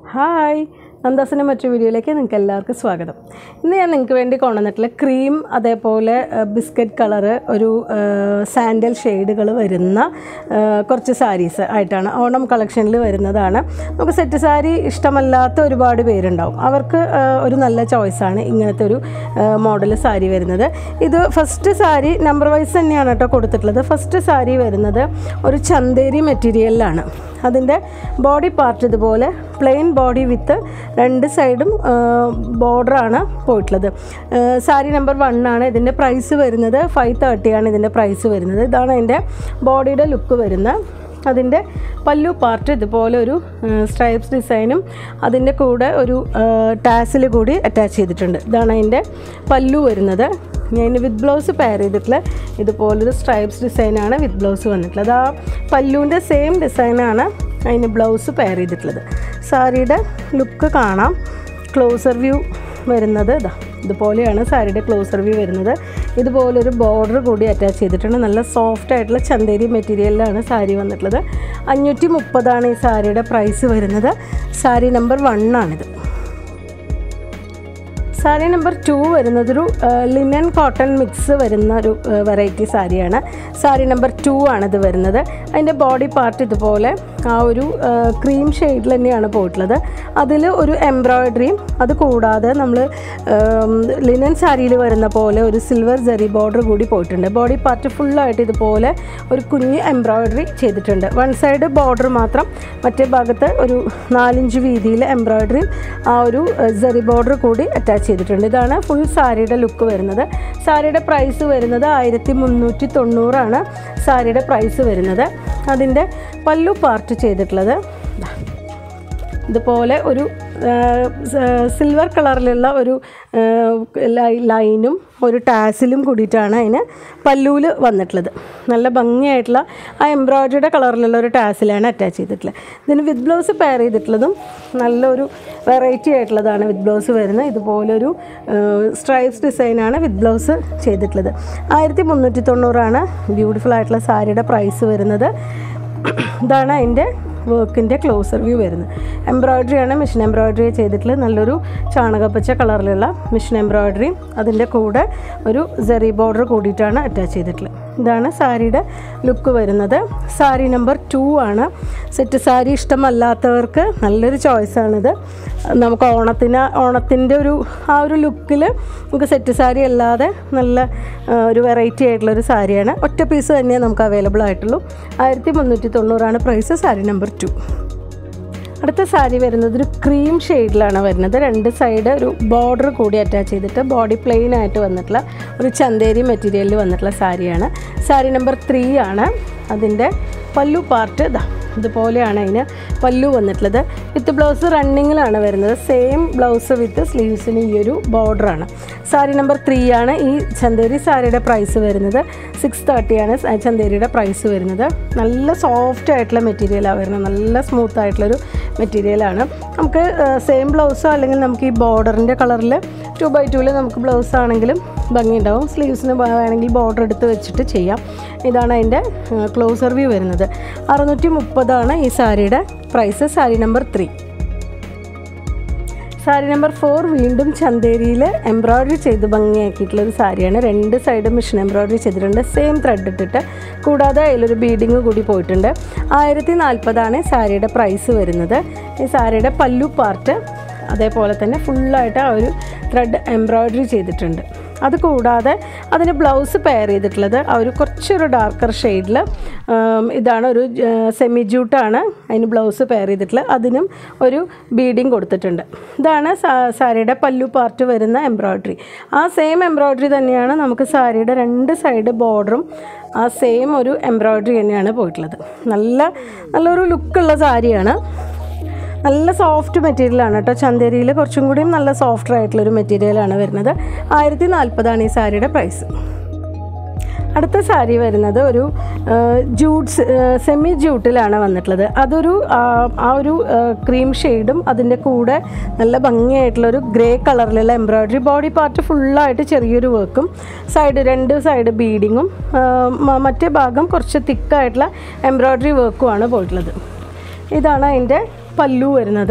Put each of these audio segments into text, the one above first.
Hi നന്ദാസിൻ്റെ മറ്റൊരു വീഡിയോയിലേക്ക് നിങ്ങൾക്ക് എല്ലാവർക്കും സ്വാഗതം ഇന്ന് ഞാൻ നിങ്ങൾക്ക് വേണ്ടി കൊണ്ടുവന്നിട്ടുള്ള ക്രീം അതേപോലെ ബിസ്ക്കറ്റ് കളറ് ഒരു സാൻഡൽ ഷെയ്ഡുകൾ വരുന്ന ആ, കുറച്ച് സാരീസ് ആയിട്ടാണ് ഓണം കളക്ഷനിൽ വരുന്നതാണ് നമുക്ക് സെറ്റ് സാരി ഇഷ്ടമല്ലാത്ത ഒരുപാട് പേരുണ്ടാവും അവർക്ക് ആ, ഒരു നല്ല ചോയ്സാണ് ഇങ്ങനത്തെ ഒരു മോഡൽ സാരി വരുന്നത് ഇത് ഫസ്റ്റ് സാരി നമ്പർ വൈസ് തന്നെയാണ് കേട്ടോ കൊടുത്തിട്ടുള്ളത് ഫസ്റ്റ് സാരി വരുന്നത് ഒരു ചന്തേരി മെറ്റീരിയലിലാണ് അതിൻ്റെ ബോഡി പാർട്ട് ഇതുപോലെ പ്ലെയിൻ ബോഡി വിത്ത് രണ്ട് സൈഡും ബോർഡറാണ് പോയിട്ടുള്ളത് സാരി നമ്പർ വൺ ആണ് ഇതിൻ്റെ പ്രൈസ് വരുന്നത് ഫൈവ് തേർട്ടിയാണ് ഇതിൻ്റെ പ്രൈസ് വരുന്നത് ഇതാണ് അതിൻ്റെ ബോഡിയുടെ ലുക്ക് വരുന്നത് അതിൻ്റെ പല്ലു പാർട്ട് ഇതുപോലെ ഒരു സ്ട്രൈപ്സ് ഡിസൈനും അതിൻ്റെ കൂടെ ഒരു ടാസിൽ കൂടി അറ്റാച്ച് ചെയ്തിട്ടുണ്ട് ഇതാണ് അതിൻ്റെ പല്ലു വരുന്നത് ഞാൻ വിത്ത് ബ്ലൗസ് പെയർ ചെയ്തിട്ടുള്ള ഇതുപോലൊരു സ്ട്രൈപ്സ് ഡിസൈനാണ് വിത്ത് ബ്ലൗസ് വന്നിട്ടുള്ളത് ആ പല്ലുവിൻ്റെ സെയിം ഡിസൈനാണ് അതിന് ബ്ലൗസ് പെയർ ചെയ്തിട്ടുള്ളത് സാരിയുടെ ലുക്ക് കാണാം ക്ലോസർ വ്യൂ വരുന്നത് ഇതാ ഇതുപോലെയാണ് സാരിയുടെ ക്ലോസർ വ്യൂ വരുന്നത് ഇതുപോലൊരു ബോർഡർ കൂടി അറ്റാച്ച് ചെയ്തിട്ടുണ്ട് നല്ല സോഫ്റ്റ് ആയിട്ടുള്ള ചന്തേരി മെറ്റീരിയലിലാണ് സാരി വന്നിട്ടുള്ളത് അഞ്ഞൂറ്റി മുപ്പതാണ് ഈ സാരിയുടെ പ്രൈസ് വരുന്നത് സാരി നമ്പർ വൺ ആണിത് സാരി നമ്പർ ടു വരുന്നതൊരു ലിനൻ കോട്ടൺ മിക്സ് വരുന്ന ഒരു വെറൈറ്റി സാരിയാണ് സാരി നമ്പർ ടു ആണിത് വരുന്നത് അതിൻ്റെ ബോഡി പാർട്ട് ഇതുപോലെ ആ ഒരു ക്രീം ഷെയ്ഡിൽ തന്നെയാണ് പോയിട്ടുള്ളത് അതിൽ ഒരു എംബ്രോയ്ഡറിയും അത് കൂടാതെ നമ്മൾ ലിനൻ സാരിയിൽ വരുന്ന പോലെ ഒരു സിൽവർ ജെറി ബോർഡർ കൂടി പോയിട്ടുണ്ട് ബോഡി പാർട്ട് ഫുള്ളായിട്ട് ഇതുപോലെ ഒരു കുഞ്ഞ് എംബ്രോയ്ഡറി ചെയ്തിട്ടുണ്ട് വൺ സൈഡ് ബോർഡർ മാത്രം മറ്റേ ഭാഗത്ത് ഒരു നാലിഞ്ച് വീതിയിൽ എംബ്രോയ്ഡറിയും ആ ഒരു ജെറി ബോർഡർ കൂടി അറ്റാച്ച് ചെയ്തിട്ടുണ്ട് ഇതാണ് ഫുൾ സാരിയുടെ ലുക്ക് വരുന്നത് സാരിയുടെ പ്രൈസ് വരുന്നത് ആയിരത്തി മുന്നൂറ്റി തൊണ്ണൂറാണ് സാരിയുടെ പ്രൈസ് വരുന്നത് അതിൻ്റെ പല്ലു പാർട്ട് ചെയ്തിട്ടുള്ളത് ദാ. ഇതുപോലെ ഒരു സിൽവർ കളറിലുള്ള ഒരു ആ, ലൈ- ലൈനും ഒരു ടാസിലും കൂടിയിട്ടാണ് അതിന് പല്ലൂൽ വന്നിട്ടുള്ളത് നല്ല ഭംഗിയായിട്ടുള്ള ആ എംബ്രോയ്ഡറിയുടെ കളറിലുള്ള ഒരു ടാസിലാണ് അറ്റാച്ച് ചെയ്തിട്ടുള്ളത് ഇതിന് വിത്ത് ബ്ലൗസ് പെയർ ചെയ്തിട്ടുള്ളതും നല്ലൊരു വെറൈറ്റി ആയിട്ടുള്ളതാണ് വിത്ത് ബ്ലൗസ് വരുന്നത് ഇതുപോലൊരു സ്ട്രൈപ്സ് ഡിസൈനാണ് വിത്ത് ബ്ലൗസ് ചെയ്തിട്ടുള്ളത് ആയിരത്തി മുന്നൂറ്റി തൊണ്ണൂറാണ് ബ്യൂട്ടിഫുൾ ആയിട്ടുള്ള സാരിയുടെ പ്രൈസ് വരുന്നത് ഇതാണ് അതിൻ്റെ വർക്കിൻ്റെ ക്ലോസർ വ്യൂ വരുന്നത് എംബ്രോയ്ഡറിയാണ് മിഷൻ എംബ്രോയ്ഡറി ചെയ്തിട്ടുള്ളത് നല്ലൊരു ചാണകപ്പച്ച കളറിലുള്ള മിഷൻ എംബ്രോയ്ഡറിയും അതിൻ്റെ കൂടെ ഒരു ജെറി ബോർഡർ കൂടിയിട്ടാണ് അറ്റാച്ച് ചെയ്തിട്ടുള്ളത് ഇതാണ് സാരിയുടെ ലുക്ക് വരുന്നത് സാരി നമ്പർ ടു ആണ് സെറ്റ് സാരി ഇഷ്ടമല്ലാത്തവർക്ക് നല്ലൊരു ചോയ്സാണിത് നമുക്ക് ഓണത്തിന് ഓണത്തിൻ്റെ ഒരു ആ ഒരു ലുക്കിൽ നമുക്ക് സെറ്റ് സാരി അല്ലാതെ നല്ല ആ, ഒരു വെറൈറ്റി ആയിട്ടുള്ള ഒരു സാരിയാണ് ഒറ്റ പീസ് തന്നെ നമുക്ക് അവൈലബിൾ ആയിട്ടുള്ളൂ ആയിരത്തി മുന്നൂറ്റി തൊണ്ണൂറാണ് പ്രൈസ് സാരി നമ്പർ ടു അടുത്ത സാരി വരുന്നത് ഒരു ക്രീം ഷെയ്ഡിലാണ് വരുന്നത് രണ്ട് സൈഡ് ഒരു ബോർഡർ കൂടി അറ്റാച്ച് ചെയ്തിട്ട് ബോഡി പ്ലെയിൻ ആയിട്ട് വന്നിട്ടുള്ള ഒരു ചന്തേരി മെറ്റീരിയലിൽ വന്നിട്ടുള്ള സാരിയാണ് സാരി നമ്പർ ത്രീ ആണ് അതിൻ്റെ പല്ലു പാർട്ട് ഇതാ ഇതുപോലെയാണ് അതിന് പല്ലു വന്നിട്ടുള്ളത് വിത്ത് ബ്ലൗസ് റണ്ണിങ്ങിലാണ് വരുന്നത് സെയിം ബ്ലൗസ് വിത്ത് സ്ലീവ്സിന് ഈ ഒരു ബോർഡറാണ് സാരി നമ്പർ ത്രീ ആണ് ഈ ചന്തേരി സാരിയുടെ പ്രൈസ് വരുന്നത് സിക്സ് തേർട്ടിയാണ് ചന്തേരിയുടെ പ്രൈസ് വരുന്നത് നല്ല സോഫ്റ്റ് ആയിട്ടുള്ള മെറ്റീരിയലാണ് വരുന്നത് നല്ല സ്മൂത്ത് ആയിട്ടുള്ളൊരു മെറ്റീരിയലാണ് നമുക്ക് സെയിം ബ്ലൗസോ അല്ലെങ്കിൽ നമുക്ക് ഈ ബോർഡറിൻ്റെ കളറിൽ ടു ബൈ ടൂവിൽ നമുക്ക് ബ്ലൗസ് ആണെങ്കിലും ഭംഗിയുണ്ടാവും സ്ലീവ്സിന് വേണമെങ്കിൽ ബോർഡർ എടുത്ത് വെച്ചിട്ട് ചെയ്യാം ഇതാണ് അതിൻ്റെ ക്ലോസർ വ്യൂ വരുന്നത് അറുന്നൂറ്റി മുപ്പതാണ് ഈ സാരിയുടെ price sari number three sari number four വീണ്ടും ചന്തേരിയിൽ എംബ്രോയ്ഡറി ചെയ്ത് ഭംഗിയാക്കിയിട്ടുള്ള ഒരു സാരിയാണ് രണ്ട് സൈഡും മിഷൻ എംബ്രോയ്ഡറി ചെയ്തിട്ടുണ്ട് സെയിം ത്രെഡ് ഇട്ടിട്ട് കൂടാതെ അതിലൊരു ബീഡിങ് കൂടി പോയിട്ടുണ്ട് ആയിരത്തി നാൽപ്പതാണ് സാരിയുടെ പ്രൈസ് വരുന്നത് ഈ സാരിയുടെ പല്ലു പാർട്ട് അതേപോലെ തന്നെ ഫുള്ളായിട്ട് ആ ഒരു ത്രെഡ് എംബ്രോയ്ഡറി ചെയ്തിട്ടുണ്ട് അത് കൂടാതെ അതിന് ബ്ലൗസ് പെയർ ചെയ്തിട്ടുള്ളത് ആ ഒരു കുറച്ചൊരു ഡാർക്കർ ഷെയ്ഡിൽ ഇതാണ് ഒരു സെമി ജൂട്ടാണ് അതിന് ബ്ലൗസ് പെയർ ചെയ്തിട്ടുള്ളത് അതിനും ഒരു ബീഡിങ് കൊടുത്തിട്ടുണ്ട് ഇതാണ് സാ- സാരിയുടെ പല്ലു പാർട്ട് വരുന്ന എംബ്രോയ്ഡറി ആ സെയിം എംബ്രോയ്ഡറി തന്നെയാണ് നമുക്ക് സാരിയുടെ രണ്ട് സൈഡ് ബോർഡറും ആ സെയിം ഒരു എംബ്രോയ്ഡറി തന്നെയാണ് പോയിട്ടുള്ളത് നല്ല നല്ലൊരു ലുക്കുള്ള സാരിയാണ് നല്ല സോഫ്റ്റ് മെറ്റീരിയലാണ് കേട്ടോ ചന്തേരിയിൽ കുറച്ചും കൂടിയും നല്ല സോഫ്റ്റ് ആയിട്ടുള്ളൊരു മെറ്റീരിയലാണ് വരുന്നത് ആയിരത്തി നാൽപ്പതാണ് ഈ സാരിയുടെ പ്രൈസ് അടുത്ത സാരി വരുന്നത് ഒരു ജൂട്ട്സ് സെമി ജൂട്ടിലാണ് വന്നിട്ടുള്ളത് അതൊരു ആ, ആ ഒരു ക്രീം ഷെയ്ഡും അതിൻ്റെ കൂടെ നല്ല ഭംഗിയായിട്ടുള്ളൊരു ഗ്രേ കളറിലുള്ള എംബ്രോയ്ഡറി ബോഡി പാർട്ട് ഫുള്ളായിട്ട് ചെറിയൊരു വർക്കും സൈഡ് രണ്ട് സൈഡ് ബീഡിങ്ങും മറ്റേ ഭാഗം കുറച്ച് തിക്കായിട്ടുള്ള എംബ്രോയ്ഡറി വർക്കുമാണ് പോയിട്ടുള്ളത് ഇതാണ് അതിൻ്റെ പല്ലു വരുന്നത്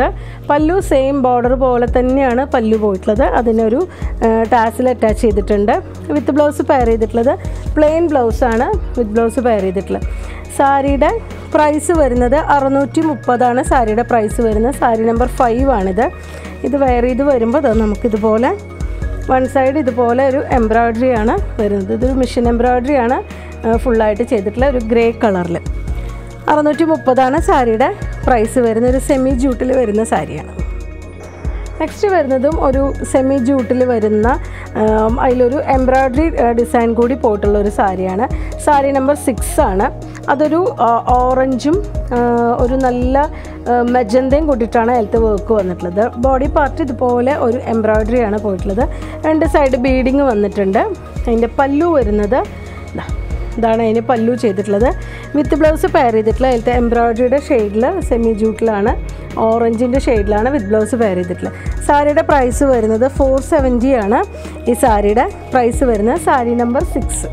പല്ലു സെയിം ബോർഡർ പോലെ തന്നെയാണ് പല്ലു പോയിട്ടുള്ളത് അതിനൊരു ടാസിൽ അറ്റാച്ച് ചെയ്തിട്ടുണ്ട് വിത്ത് ബ്ലൗസ് പെയർ ചെയ്തിട്ടുള്ളത് പ്ലെയിൻ ബ്ലൗസാണ് വിത്ത് ബ്ലൗസ് പെയർ ചെയ്തിട്ടുള്ളത് സാരിയുടെ പ്രൈസ് വരുന്നത് അറുന്നൂറ്റി മുപ്പതാണ് സാരിയുടെ പ്രൈസ് വരുന്നത് സാരി നമ്പർ ഫൈവ് ആണിത് ഇത് വെയർ ചെയ്ത് വരുമ്പോൾ ദാ നമുക്കിതുപോലെ വൺ സൈഡ് ഇതുപോലെ ഒരു എംബ്രോയ്ഡറി ആണ് വരുന്നത് ഇതൊരു മിഷൻ എംബ്രോയ്ഡറി ആണ് ഫുള്ളായിട്ട് ചെയ്തിട്ടുള്ള ഒരു ഗ്രേ കളറിൽ അറുന്നൂറ്റി മുപ്പതാണ് സാരിയുടെ പ്രൈസ് വരുന്നത് ഒരു സെമി ജൂട്ടിൽ വരുന്ന സാരിയാണ് നെക്സ്റ്റ് വരുന്നതും ഒരു സെമി ജൂട്ടിൽ വരുന്ന ആം, അതിലൊരു എംബ്രോയ്ഡറി ഡിസൈൻ കൂടി പോയിട്ടുള്ള ഒരു സാരിയാണ് സാരി നമ്പർ സിക്സ് ആണ് അതൊരു ആ, ഓറഞ്ചും ആ, ഒരു നല്ല ആ, മെജന്തയും കൂട്ടിയിട്ടാണ് അതിലത്തെ വർക്ക് വന്നിട്ടുള്ളത് ബോഡി പാർട്ട് ഇതുപോലെ ഒരു എംബ്രോയ്ഡറി ആണ് പോയിട്ടുള്ളത് രണ്ട് സൈഡ് ബീഡിങ് വന്നിട്ടുണ്ട് അതിൻ്റെ പല്ലു വരുന്നത് ദാ ഇതാണ് അതിന് പല്ലു ചെയ്തിട്ടുള്ളത് വിത്ത് ബ്ലൗസ് പെയർ ചെയ്തിട്ടുള്ള അതിലത്തെ എംബ്രോയ്ഡറിയുടെ ഷെയ്ഡിൽ സെമി ജൂട്ടിലാണ് ഓറഞ്ചിൻ്റെ ഷെയ്ഡിലാണ് വിത്ത് ബ്ലൗസ് പെയർ ചെയ്തിട്ടുള്ളത് സാരിയുടെ പ്രൈസ് വരുന്നത് ഫോർ സെവൻറ്റി ആണ് ഈ സാരിയുടെ പ്രൈസ് വരുന്നത് sari number six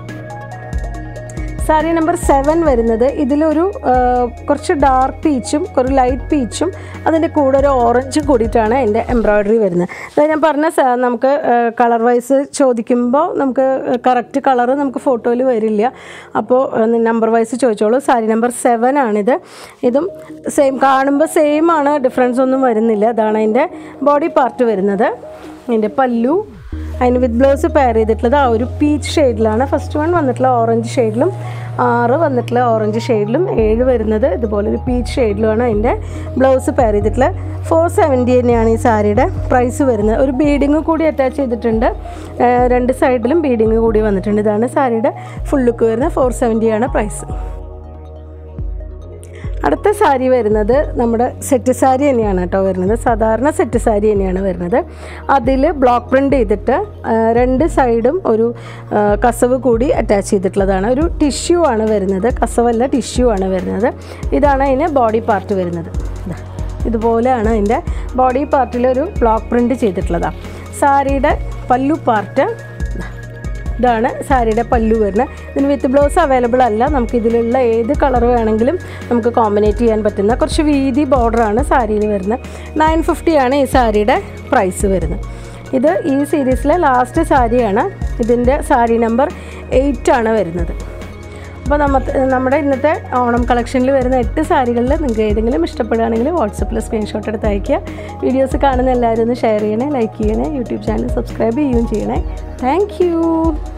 sari number seven വരുന്നത് ഇതിലൊരു ആ, കുറച്ച് ഡാർക്ക് പീച്ചും ഒരു ലൈറ്റ് പീച്ചും അതിൻ്റെ കൂടെ ഒരു ഓറഞ്ചും കൂടിയിട്ടാണ് എൻ്റെ എംബ്രോയ്ഡറി വരുന്നത് അതായത് ഞാൻ പറഞ്ഞ സ- നമുക്ക് കളർ വൈസ് ചോദിക്കുമ്പോൾ നമുക്ക് കറക്റ്റ് കളർ നമുക്ക് ഫോട്ടോയിൽ വരില്ല അപ്പോൾ നമ്പർ വൈസ് ചോദിച്ചോളൂ സാരി നമ്പർ സെവൻ ആണിത് ഇതും സെയിം കാണുമ്പോൾ സെയിം ആണ് ഡിഫറൻസ് ഒന്നും വരുന്നില്ല അതാണ് അതിൻ്റെ ബോഡി പാർട്ട് വരുന്നത് അതിൻ്റെ പല്ലു അതിന് വിത്ത് ബ്ലൗസ് പെയർ ചെയ്തിട്ടുള്ളത് ആ ഒരു പീച്ച് ഷെയ്ഡിലാണ് ഫസ്റ്റ് വൺ വന്നിട്ടുള്ള ഓറഞ്ച് ഷെയ്ഡിലും ആറ് വന്നിട്ടുള്ള ഓറഞ്ച് ഷെയ്ഡിലും ഏഴ് വരുന്നത് ഇതുപോലെ ഒരു പീച്ച് ഷെയ്ഡിലുമാണ് അതിൻ്റെ ബ്ലൗസ് പെയർ ചെയ്തിട്ടുള്ളത് ഫോർ സെവൻറ്റി തന്നെയാണ് ഈ സാരിയുടെ പ്രൈസ് വരുന്നത് ഒരു ബീഡിങ് കൂടി അറ്റാച്ച് ചെയ്തിട്ടുണ്ട് ആ, രണ്ട് സൈഡിലും ബീഡിങ് കൂടി വന്നിട്ടുണ്ട് ഇതാണ് സാരിയുടെ ഫുൾ ലുക്ക് വരുന്നത് ഫോർ സെവൻറ്റിയാണ് പ്രൈസ് അടുത്ത സാരി വരുന്നത് നമ്മുടെ സെറ്റ് സാരി തന്നെയാണ് കേട്ടോ വരുന്നത് സാധാരണ സെറ്റ് സാരി തന്നെയാണ് വരുന്നത് അതിൽ ബ്ലോക്ക് പ്രിൻ്റ് ചെയ്തിട്ട് ആ, രണ്ട് സൈഡും ഒരു ആ, കസവ് കൂടി അറ്റാച്ച് ചെയ്തിട്ടുള്ളതാണ് ഒരു ടിഷ്യൂ ആണ് വരുന്നത് കസവല്ല ടിഷ്യൂ ആണ് വരുന്നത് ഇതാണ് അതിന് ബോഡി പാർട്ട് വരുന്നത് ദാ, ഇതുപോലെയാണ് അതിൻ്റെ ബോഡി പാർട്ടിലൊരു ബ്ലോക്ക് പ്രിൻ്റ് ചെയ്തിട്ടുള്ളതാണ് സാരിയുടെ പല്ലു പാർട്ട് ദാ, ഇതാണ് സാരിയുടെ പല്ലു വരുന്നത് ഇതിന് വിത്ത് ബ്ലൗസ് അവൈലബിൾ അല്ല നമുക്ക് ഇതിലുള്ള ഏത് കളർ വേണമെങ്കിലും നമുക്ക് കോമ്പിനേറ്റ് ചെയ്യാൻ പറ്റുന്ന കുറച്ച് വീതി ബോർഡറാണ് സാരിയിൽ വരുന്നത് നയൻ ഫിഫ്റ്റിയാണ് ഈ സാരിയുടെ പ്രൈസ് വരുന്നത് ഇത് ഈ സീരീസിലെ ലാസ്റ്റ് സാരിയാണ് ഇതിൻ്റെ സാരി നമ്പർ എയ്റ്റ് ആണ് വരുന്നത് അപ്പോൾ നമ്മ നമ്മുടെ ഇന്നത്തെ ഓണം കളക്ഷനിൽ വരുന്ന എട്ട് സാരികളിൽ നിങ്ങൾക്ക് ഏതെങ്കിലും ഇഷ്ടപ്പെടുകയാണെങ്കിൽ വാട്സപ്പിൽ സ്ക്രീൻഷോട്ട് എടുത്ത് അയയ്ക്കുക വീഡിയോസ് കാണുന്ന എല്ലാവരും ഒന്ന് ഷെയർ ചെയ്യണേ ലൈക്ക് ചെയ്യണേ യൂട്യൂബ് ചാനൽ സബ്സ്ക്രൈബ് ചെയ്യുകയും ചെയ്യണേ താങ്ക്